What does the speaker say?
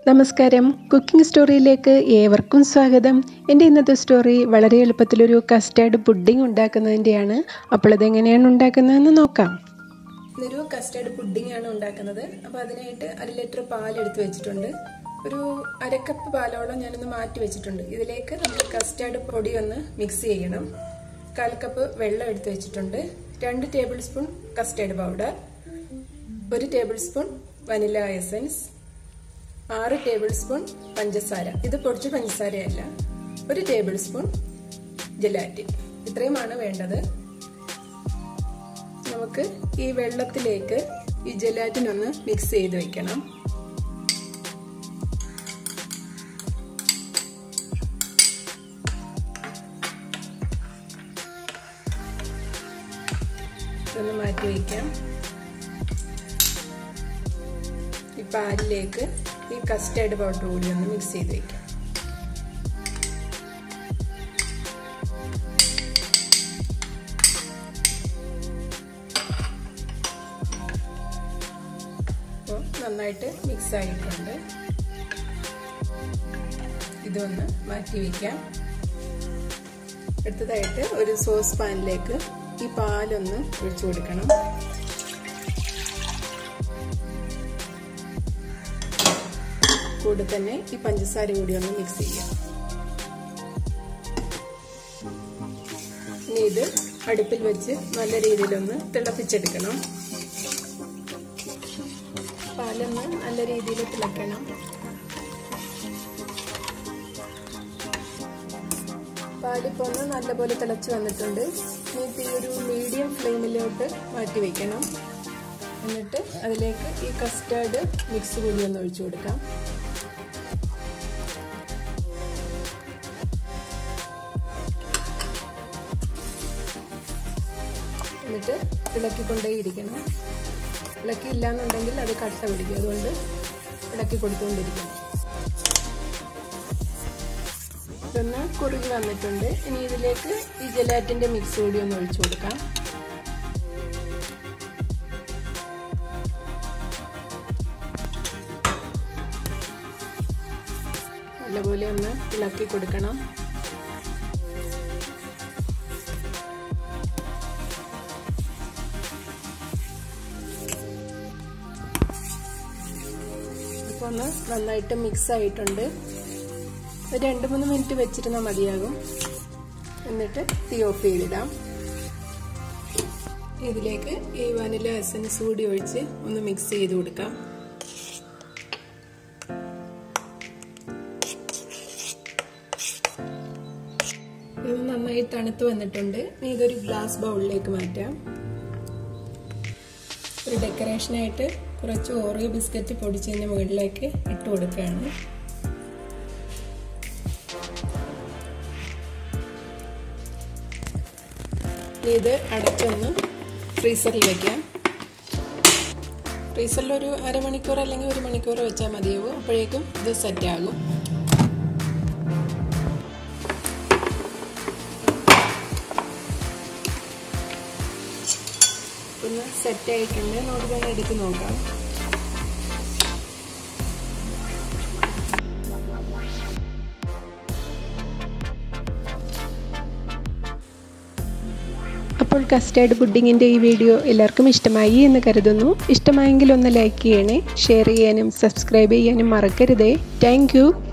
നമസ്കാരം കുക്കിംഗ് സ്റ്റോറിയിലേക്ക് ഏവർക്കും സ്വാഗതം എൻ്റെ ഇന്നത്തെ സ്റ്റോറി വളരെ എളുപ്പത്തിലൊരു കസ്റ്റാർഡ് പുഡിംഗ് ഉണ്ടാക്കുന്നതിൻ്റെയാണ് അപ്പോൾ അതെങ്ങനെയാണ് ഉണ്ടാക്കുന്നതെന്ന് നോക്കാം ഇതൊരു കസ്റ്റർഡ് പുഡിംഗ് ആണ് ഉണ്ടാക്കുന്നത് അപ്പോൾ അതിനായിട്ട് അര ലിറ്റർ പാൽ എടുത്ത് വെച്ചിട്ടുണ്ട് ഒരു അരക്കപ്പ് പാലോളം ഞാനൊന്ന് മാറ്റി വെച്ചിട്ടുണ്ട് ഇതിലേക്ക് നമ്മൾ കസ്റ്റർഡ് പൊടി ഒന്ന് മിക്സ് ചെയ്യണം കാൽ കപ്പ് വെള്ളം എടുത്ത് വെച്ചിട്ടുണ്ട് രണ്ട് ടേബിൾ സ്പൂൺ കസ്റ്റർഡ് പൗഡർ ഒരു ടേബിൾ സ്പൂൺ വനില എസൻസ് ആറ് ടേബിൾ സ്പൂൺ പഞ്ചസാര ഇത് പൊടിച്ച പഞ്ചസാരയല്ല ഒരു ടേബിൾ സ്പൂൺ ജലാറ്റിൻ ഇത്രയുമാണ് വേണ്ടത് നമുക്ക് ഈ വെള്ളത്തിലേക്ക് ഈ ജലാറ്റിൻ ഒന്ന് മിക്സ് ചെയ്ത് വെക്കണം ഇതൊന്ന് മാറ്റി വയ്ക്കാം ഈ പാലിലേക്ക് ഈ കസ്റ്റേർഡ് പൗഡർ കൂടി ഒന്ന് മിക്സ് ചെയ്ത് വയ്ക്കാം അപ്പോൾ നന്നായിട്ട് മിക്സ് ആയിട്ടുണ്ട് ഇതൊന്ന് മാറ്റി വയ്ക്കാം അടുത്തതായിട്ട് ഒരു സോസ് പാനിലേക്ക് ഈ പാലൊന്ന് ഒഴിച്ചു കൊടുക്കണം കൂടെ തന്നെ ഈ പഞ്ചസാര കൂടി ഒന്ന് മിക്സ് ചെയ്യാം ഇനി ഇത് അടുപ്പിൽ വെച്ച് നല്ല രീതിയിലൊന്ന് തിളപ്പിച്ചെടുക്കണം പാലൊന്ന് നല്ല രീതിയിൽ തിളക്കണം പാലിപ്പോൾ ഒന്ന് നല്ലപോലെ തിളച്ച് വന്നിട്ടുണ്ട് ഇനി തീ ഒരു മീഡിയം ഫ്ലെയിമിലോട്ട് മാറ്റി വെക്കണം എന്നിട്ട് അതിലേക്ക് ഈ കസ്റ്റേർഡ് മിക്സ് കൂടി ഒന്ന് ഒഴിച്ചു കൊടുക്കാം എന്നിട്ട് ഇളക്കിക്കൊണ്ടേയിരിക്കണം ഇളക്കി ഇല്ലാന്നുണ്ടെങ്കിൽ അത് കട്ട പിടിക്കും അതുകൊണ്ട് ഇളക്കി കൊടുത്തുകൊണ്ടിരിക്കണം ഇതൊന്ന് കുറുകി വന്നിട്ടുണ്ട് ഇനി ഇതിലേക്ക് ഈ ജലാറ്റിന്റെ മിക്സ് കൂടി ഒന്ന് ഒഴിച്ചു കൊടുക്കാം നല്ലപോലെ ഒന്ന് ഇളക്കി കൊടുക്കണം ഇപ്പോൾ ഒന്ന് നന്നായിട്ട് മിക്സ് ആയിട്ടുണ്ട് ഒരു രണ്ട് മൂന്ന് മിനിറ്റ് വെച്ചിരുന്നാൽ മതിയാകും എന്നിട്ട് തീ ഓഫ് ചെയ്തിടാം ഇതിലേക്ക് ഈ വനില എസൻസ് കൂടി ഒഴിച്ച് ഒന്ന് മിക്സ് ചെയ്ത് കൊടുക്കാം ഇത് നന്നായി തണുത്ത് വന്നിട്ടുണ്ട് ഇനി ഇതൊരു ഗ്ലാസ് ബൗളിലേക്ക് മാറ്റാം ഒരു ഡെക്കറേഷനായിട്ട് കുറച്ച് ഓറിയോ ബിസ്ക്കറ്റ് പൊടിച്ചതിൻ്റെ മുകളിലേക്ക് ഇട്ട് കൊടുക്കുകയാണ് ഇത് അടച്ചൊന്ന് ഫ്രീസറിൽ വെക്കാം ഫ്രീസറിൽ ഒരു അരമണിക്കൂർ അല്ലെങ്കിൽ ഒരു മണിക്കൂർ വെച്ചാൽ മതിയാവും അപ്പോഴേക്കും ഇത് സെറ്റ് ആകും ഒന്ന് സെറ്റ് ആയിട്ടുണ്ട് നമുക്ക് തന്നെ എടുത്ത് നോക്കാം അപ്പോൾ കസ്റ്റാർഡ് പുഡിങ്ങിൻ്റെ ഈ വീഡിയോ എല്ലാവർക്കും ഇഷ്ടമായി എന്ന് കരുതുന്നു ഇഷ്ടമായെങ്കിൽ ഒന്ന് ലൈക്ക് ചെയ്യണേ ഷെയർ ചെയ്യാനും സബ്സ്ക്രൈബ് ചെയ്യാനും മറക്കരുതേ താങ്ക്